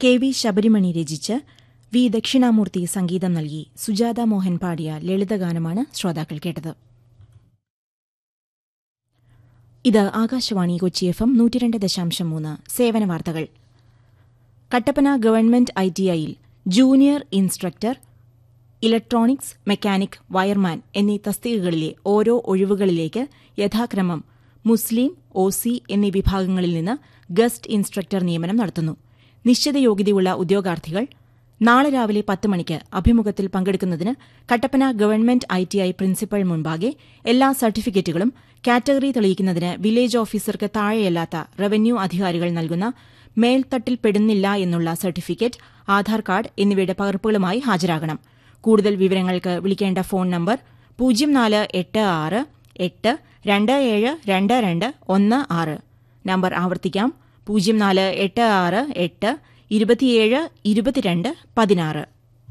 K V Sabarimani രചിച്ച് V Dakshinamurthy സംഗീതം നൽകി സുജാത മോഹൻ പാടിയ ലളിതഗാനമാണ് ശ്രോതാക്കൾ കേട്ടത് ഇത് ആകാശവാണി കൊച്ചി എഫ് എം നൂറ്റിരണ്ട് ദശാംശം മൂന്ന് സേവന വാർത്തകൾ കട്ടപ്പന ഗവൺമെന്റ് ഐ ടി ഐയിൽ junior instructor electronics mechanic wireman എന്നീ തസ്തികകളിലെ ഓരോ ഒഴിവുകളിലേക്ക് യഥാക്രമം മുസ്ലിം ഒ സി എന്നീ വിഭാഗങ്ങളിൽ നിന്ന് ഗസ്റ്റ് ഇൻസ്ട്രക്ടർ നിയമനം നടത്തുന്നു നിശ്ചിത യോഗ്യതയുള്ള ഉദ്യോഗാർത്ഥികൾ നാളെ രാവിലെ പത്ത് മണിക്ക് അഭിമുഖത്തിൽ പങ്കെടുക്കുന്നതിന് Kattappana government I T I principal മുൻപാകെ എല്ലാ സർട്ടിഫിക്കറ്റുകളും കാറ്റഗറി തെളിയിക്കുന്നതിന് വില്ലേജ് ഓഫീസർക്ക് താഴെയല്ലാത്ത റവന്യൂ അധികാരികൾ നൽകുന്ന മേൽത്തട്ടിൽ പെടുന്നില്ല എന്നുള്ള സർട്ടിഫിക്കറ്റ് ആധാർ കാർഡ് എന്നിവയുടെ പകർപ്പുകളുമായി ഹാജരാകണം കൂടുതൽ വിവരങ്ങൾക്ക് വിളിക്കേണ്ട ഫോൺ നമ്പർ പൂജ്യം നാല് എട്ട് ആറ് എട്ട് രണ്ട് ഏഴ് രണ്ട് രണ്ട് ഒന്ന് ആറ് നമ്പർ ആവർത്തിക്കാം പൂജ്യം നാല് എട്ട് ആറ് എട്ട് ഇരുപത്തിയേഴ് ഇരുപത്തിരണ്ട് പതിനാറ്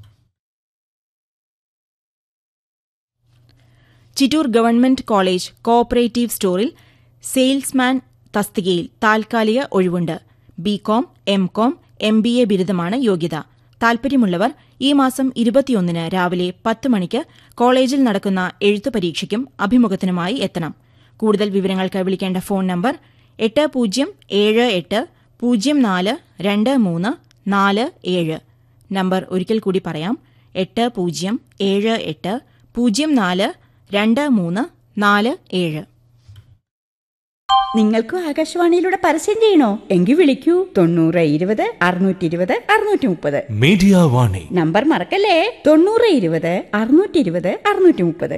ചിറ്റൂർ ഗവൺമെന്റ് കോളേജ് കോഓപ്പറേറ്റീവ് സ്റ്റോറിൽ സെയിൽസ്മാൻ തസ്തികയിൽ താൽക്കാലിക ഒഴിവുണ്ട് BCom MCom M B A ബിരുദമാണ് യോഗ്യത താൽപര്യമുള്ളവർ ഈ മാസം ഇരുപത്തിയൊന്നിന് രാവിലെ പത്ത് മണിക്ക് കോളേജിൽ നടക്കുന്ന എഴുത്തു പരീക്ഷയ്ക്കും അഭിമുഖത്തിനുമായി എത്തണം കൂടുതൽ വിവരങ്ങൾക്ക് വിളിക്കേണ്ട ഫോൺ നമ്പർ എട്ട് പൂജ്യം ഏഴ് എട്ട് പൂജ്യം നാല് രണ്ട് മൂന്ന് നാല് ഏഴ് നമ്പർ ഒരിക്കൽ കൂടി പറയാം എട്ട് പൂജ്യം ഏഴ് എട്ട് പൂജ്യം നാല് രണ്ട് മൂന്ന് നാല് ഏഴ് നിങ്ങൾക്കും ആകാശവാണിയിലൂടെ പരസ്യം ചെയ്യണോ എങ്കിൽ വിളിക്കൂ തൊണ്ണൂറ് ഇരുപത് അറുന്നൂറ്റി ഇരുപത് അറുന്നൂറ്റി മുപ്പത് മീഡിയ വാണി നമ്പർ മറക്കല്ലേ തൊണ്ണൂറ് ഇരുപത് അറുന്നൂറ്റി ഇരുപത് അറുന്നൂറ്റി മുപ്പത്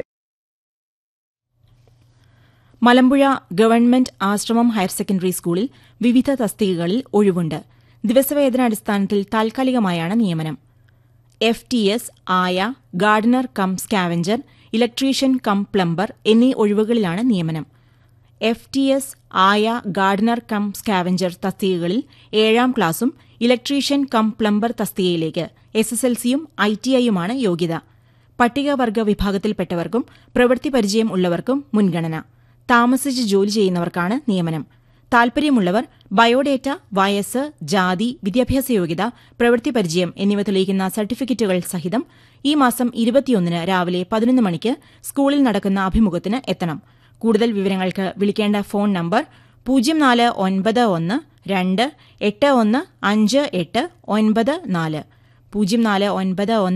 മലമ്പുഴ ഗവൺമെന്റ് ആശ്രമം ഹയർ സെക്കൻഡറി സ്കൂളിൽ വിവിധ തസ്തികകളിൽ ഒഴിവുണ്ട് ദിവസവേതനാടിസ്ഥാനത്തിൽ താൽക്കാലികമായാണ് നിയമനം എഫ് ടി എസ് ആയ gardener cum scavenger electrician cum plumber എന്നീ ഒഴിവുകളിലാണ് നിയമനം എഫ് ടി എസ് ആയ ഗാർഡനർ കം സ്കാവഞ്ചർ തസ്തികകളിൽ ഏഴാം ക്ലാസും ഇലക്ട്രീഷ്യൻ കം പ്ലംബർ തസ്തികയിലേക്ക് എസ് എസ് എൽ സിയും ഐ ടി ഐയുമാണ് യോഗ്യത പട്ടികവർഗ വിഭാഗത്തിൽപ്പെട്ടവർക്കും പ്രവൃത്തി പരിചയം ഉള്ളവർക്കും മുൻഗണന താമസിച്ച് ജോലി ചെയ്യുന്നവർക്കാണ് നിയമനം താൽപര്യമുള്ളവർ ബയോഡേറ്റ വയസ്സ് ജാതി വിദ്യാഭ്യാസ യോഗ്യത പ്രവൃത്തി പരിചയം എന്നിവ തെളിയിക്കുന്ന സർട്ടിഫിക്കറ്റുകൾ സഹിതം ഈ മാസം ഇരുപത്തിയൊന്നിന് രാവിലെ പതിനൊന്ന് മണിക്ക് സ്കൂളിൽ നടക്കുന്ന അഭിമുഖത്തിന് എത്തണം കൂടുതൽ വിവരങ്ങൾക്ക് വിളിക്കേണ്ട ഫോൺ നമ്പർ പൂജ്യം നാല് ഒൻപത് ഒന്ന് രണ്ട് എട്ട് ഒന്ന് അഞ്ച് എട്ട് ഒൻപത് നാല് പൂജ്യം നാല് ഒൻപത് ഒന്ന്